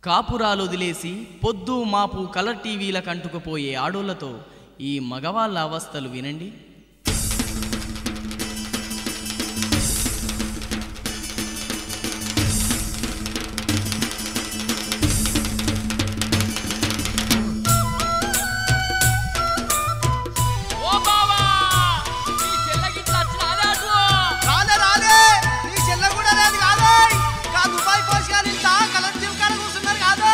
కాపురాలు వదిలేసి పొద్దు మాపు కలర్ టీవీల కంటుకుపోయే ఆడోళ్లతో ఈ మగవాళ్ళ అవస్థలు వినండి ఓ బావా నీ చెల్లకి నచ్చినాదే అటు రాలే రాలే నీ చెల్ల కూడా లేదు కాదే కా దుబాయ్ కోసి కానీ ఇంత కలర్ టీమ్ కాడ కూర్చున్నారు కాదే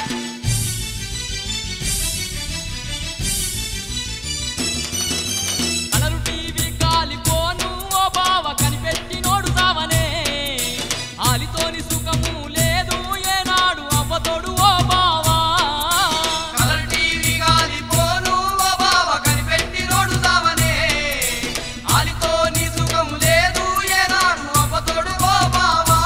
కలరు టీవీ కాలిపోను ఓ బావ కనిపెట్టి నోడు సావనే ఆలితోని సుఖము లేదు ఏనాడు అవ్వతోడు ఓ బావా కలర్ టీవీ గాలిపోను ఓ బావ కనిపెట్టి రోడ్డు సావనే ఆలితో నీ సుఖం లేదు ఏనాడు అవ్వతోడు ఓ బావా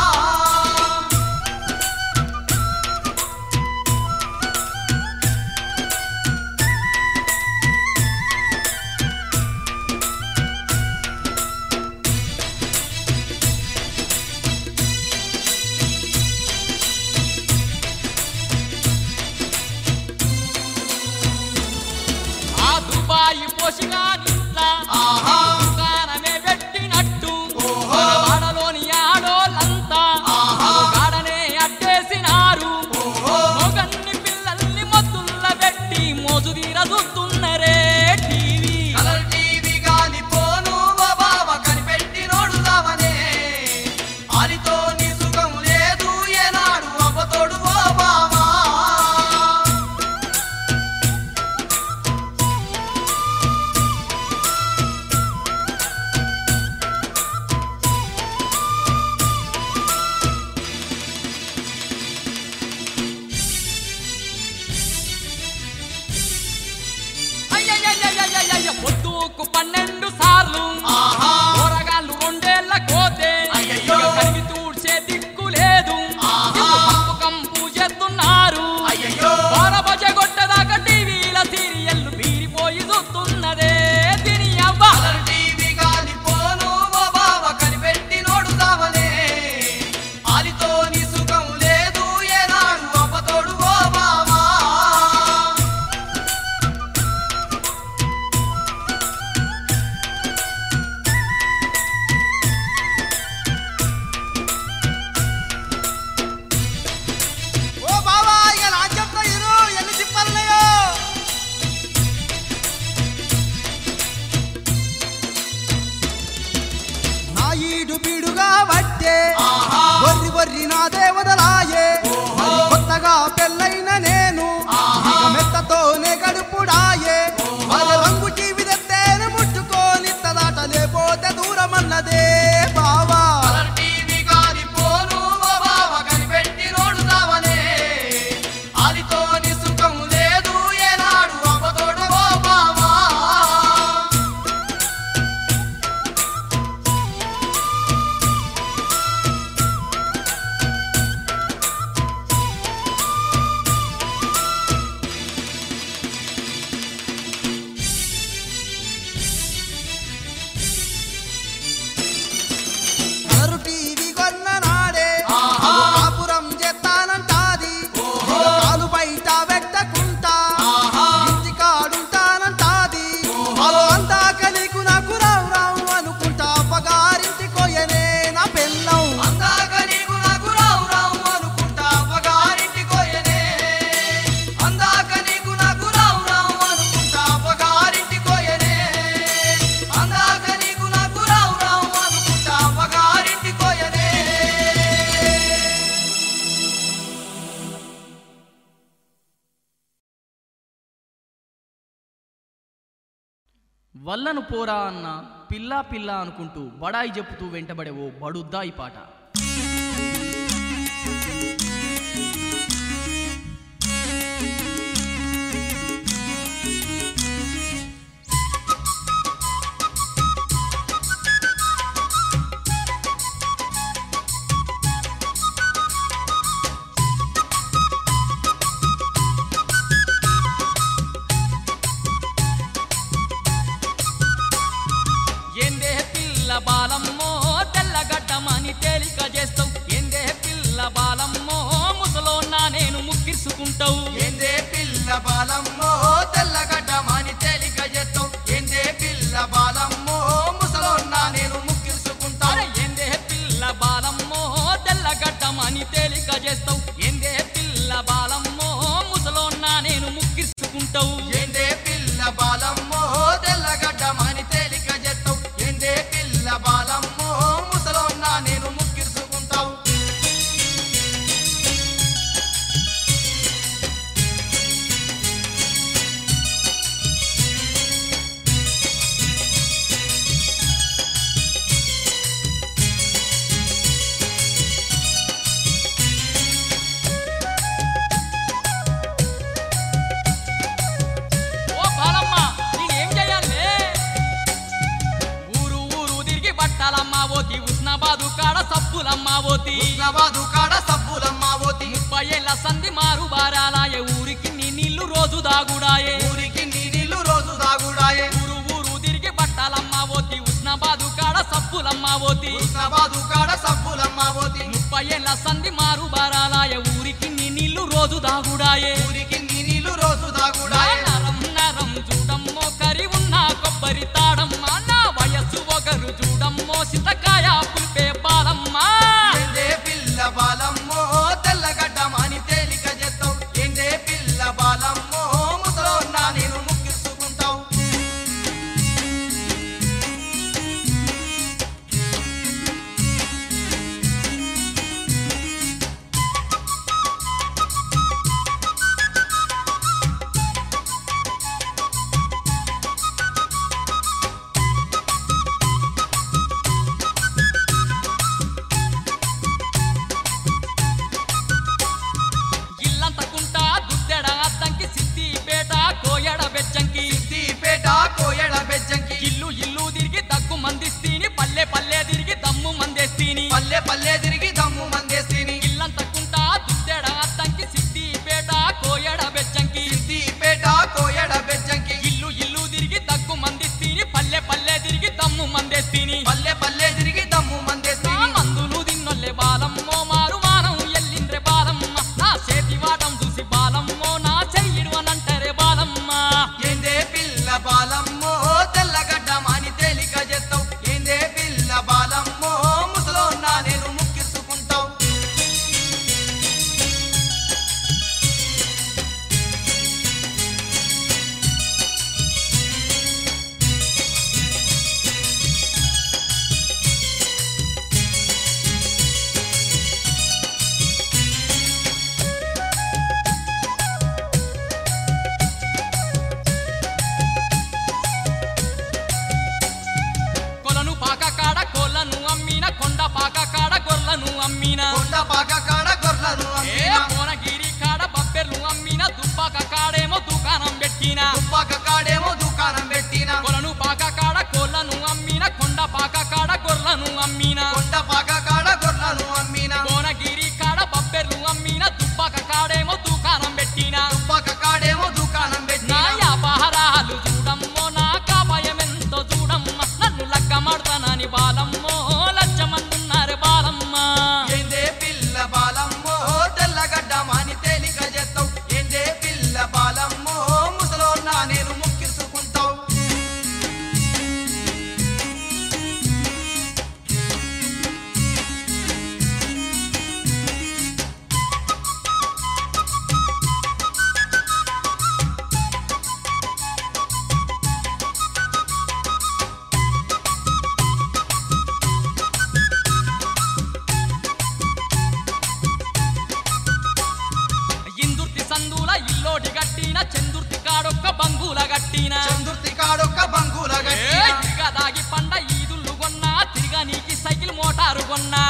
ఆ దుబాయి పోషిగా నింట్లా ఆహా. దుకాణమే పెట్టినట్టు మగవాడలోని ఆడోళ్ళంతా గాడనే అడ్డేసినారు మొగన్ని పిల్లల్ని మొద్దుల్ల పెట్టి మోజు తీర చూస్తున్నరే టీవీ కలర్ టీవీ గాలిపోను ఓ బావ కనిపెట్టి రోడ్డు సావనే ఆలితో నీ సుఖం లేదు ఏనాడు అవ్వతోడు ఓ బావా అయ్యయ్యయ్యయ్యయ్యయ్య, పొద్దుకు పన్నెండు సార్లు ఆహా. కూరగాళ్ళు రెండేళ్ల కోతే అయ్యయ్యో. ఇక కడిగి తూడ్చే దిక్కు లేదు ఆహా. ఇప్పుడు కంపు కంపు చేస్తున్నారు అయ్యయ్యో. బారబజ కొట్టదాకా టీవీల సీరియల్లు బీరిపోయి చూస్తున్నదే దీని అవ్వ కలర్ టీవీ గాలిపోను ఓ బావ కనిపెట్టి నోడు సావనే ఆలితో నీ సుఖం లేదు ఏనాడు అవ్వతోడు ఓ బావా ఓ బావా ఇక నా చెప్తా ఇరు ఎన్ని తిప్పాలన్నాయో నా ఈడు బీడుగా వట్టే వర్రి వర్రి నా దేవదలాయే మరి కొత్తగా పెళ్ళైన నేను ఇక మెత్తతోనే గడుపుడాయే మరి రంగు టీవీ తెత్తేను ముట్టుకోని తదాట లేపోతే దూరమన్నదే బావా టీవీ గాలిపోను ఓ బావ కనిపెట్టి రోడ్డు సావనే ఆలితోని సుఖం లేదు ఏనాడు అవ్వతోడు ఓ బావా కలరు టీవీ కొన్న నాడే కాపురం చేస్తానంటాది కాలు బయట పెట్టకుంటా ఇంటి కాడుంటానంటాది అలో అందాక నీకు నాకు రావు రావు అనుకుంటా పగారింటి కొయ్యనే నా పెళ్ళం అందాక నీకు నాకు రావు రావు అనుకుంటా పగారింటి కొయ్యనే అందాక నీకు నాకు రావు రావు అనుకుంటా పగారింటి కొయ్యనే అందాక నీకు నాకు రావు రావు అనుకుంటా పగారింటి కొయ్యనే వల్లను పోరా అన్న పిల్లా పిల్ల అనుకుంటూ బడాయి చెప్పుతూ వెంటబడే ఓ బడుద్దా ఈ పాట ఏందే పిల్ల బాలమ్మో తెల్లగడ్డమని తేలిక ముక్కిర్చుకుంటావు ఏందే పిల్ల బాలమ్మో తెల్లగడ్డమని తేలిక చేస్తావు ఏందే పిల్ల బాలమ్మో ముసలోన్నా నేను ముక్కిరుసుకుంటావు అరే ఏందే పిల్ల బాలమ్మో తెల్లగడ్డమని తేలిక చేస్తావు ఏందే పిల్ల బాలమ్మో ముసలోన్నా నేను ముక్కిర్చుకుంటావు ఏందే పిల్ల బాలమ్మో తెల్లగడ్డమని తేలిక చేస్తావు ఏందే పిల్ల బాలమ్మో ముసలోన్నా నేను ముక్కిరుసుకుంటావు ఓ బాలమ్మ నేనేం చేయాలే ఊరు ఊరు తిరిగి బట్టలమ్మ పోతి ఉస్నాబాదు కాడ సబ్బులమ్మ పోతి హుస్నాబాదు కాడ సబ్బులమ్మ పోతి ముప్పై ఏళ్ళ సంధి మారు బారాలాయే ఊరికి నీ నీళ్లు రోజు దాగుడాయే ఊరికి నీ నీళ్లు రోజు దాగుడాయే ఊరు ఊరు తిరిగి బట్టలమ్మ పోతి ఉస్నాబాదు కాడ సబ్బులమ్మ పోతి హుస్నాబాదు కాడ సబ్బులమ్మ పోతి ముప్పై ఏళ్ళ సంధి మారు బారాలాయే ఊరికి నీ నీళ్లు రోజు దాగుడాయే ఊరికి నీ నీళ్లు రోజు నా దాగుడాయే నరం నరం చూడమ్మో కరి ఉన్న కొబ్బరి తాడమ్మ నా వయస్సు ఒకరు చూడమ్మో సింతకాయ పులిపే బాలమ్మ ఏందే పిల్ల బాలమ్మో తెల్లగడ్డమని తేలిక చేస్తావు ఏందే పిల్ల బాలమ్మో ముసలోన్నా నేను ముక్కిరుసుకుంటావు ఇల్లంత కుంట దుద్దెడ అద్దంకి సిద్దిపేట కోయడ బెజ్జంకి సిద్దిపేట కోయడ బెజ్జంకి ఇల్లు ఇల్లు తిరిగి దగ్గు మందిస్తీని పల్లె పల్లె తిరిగి దమ్ము మందేస్తీని పల్లె పల్లె తిరిగి దమ్ము మందేస్తీని ఇల్లంత కుంట దుద్దెడ అద్దంకి సిద్దిపేట కోయడ బెజ్జంకి సిద్దిపేట కోయడ బెజ్జంకి ఇల్లు ఇల్లు తిరిగి దగ్గు మందిస్తీని పల్లె పల్లె తిరిగి దమ్ము మందేస్తీని పల్లె పల్లె తిరిగి దమ్ము నా మందేస్తీని మందులు తిన్నొల్లే బాలమ్మో మారు మానం ఎల్లిండ్రే బాలమ్మ నా చేతి వాటం చూసి బాలమ్మో నా చెయ్యిడు అనంటరే బాలమ్మ ఏందే పిల్ల బాలమ్మో తెల్లగడ్డమని తేలిక చేస్తావు ఏందే పిల్ల బాలమ్మో ముసలోన్నా నేను ముక్కిరుసుకుంటావు కొలను పాక కాడ కోళ్ళను అమ్మిన కొండ పాక కాడ గొర్రెలను అమ్మిన కొండ పాక కాడ గొర్రెలను ఏ అమ్మిన కోనగిరి కాడ బబ్బెర్లు అమ్మిన దుబ్బాక కాడేమో దుకాణం పెట్టిన తుప్పాక కాడేమో దుకాణం పెట్టిన కొలను పాక కాడ కోళ్ళను అమ్మిన కొండ పాక కాడ గొర్రెలను అమ్మిన కొండ పాక కాడ గొర్రెలను అమ్మిన కోనగిరి కాడ బబ్బెర్లు అమ్మిన దుబ్బాక కాడేమో దుకాణం పెట్టిన తుప్పాక కాడేమో దుకాణం నా పెట్టిన వ్యాపారాలు చూడమ్మో నా కాపాయమెంతో చూడమ్మ నన్ను లగ్గమాడతానని బాలమ్మో లచ్చమందున్నారు బాలమ్మ ఏందే పిల్ల బాలమ్మో తెల్లగడ్డమని తేలిక చేస్తావు ఏందే పిల్ల బాలమ్మో ముసలోన్నా నేను ముక్కిరుసుకుంటావు ఇందుర్తి సందుల ఇల్లోటి గట్టిన చందుర్తి కాడొక్క బంగుల గట్టిన చందుర్తి కాడొక్క బంగుల ఏ, గట్టిన తిరగ దాగి పండ ఈదుళ్ళు కొన్నా తిరగ నీకి సైకిల్ మోటారు కొన్నా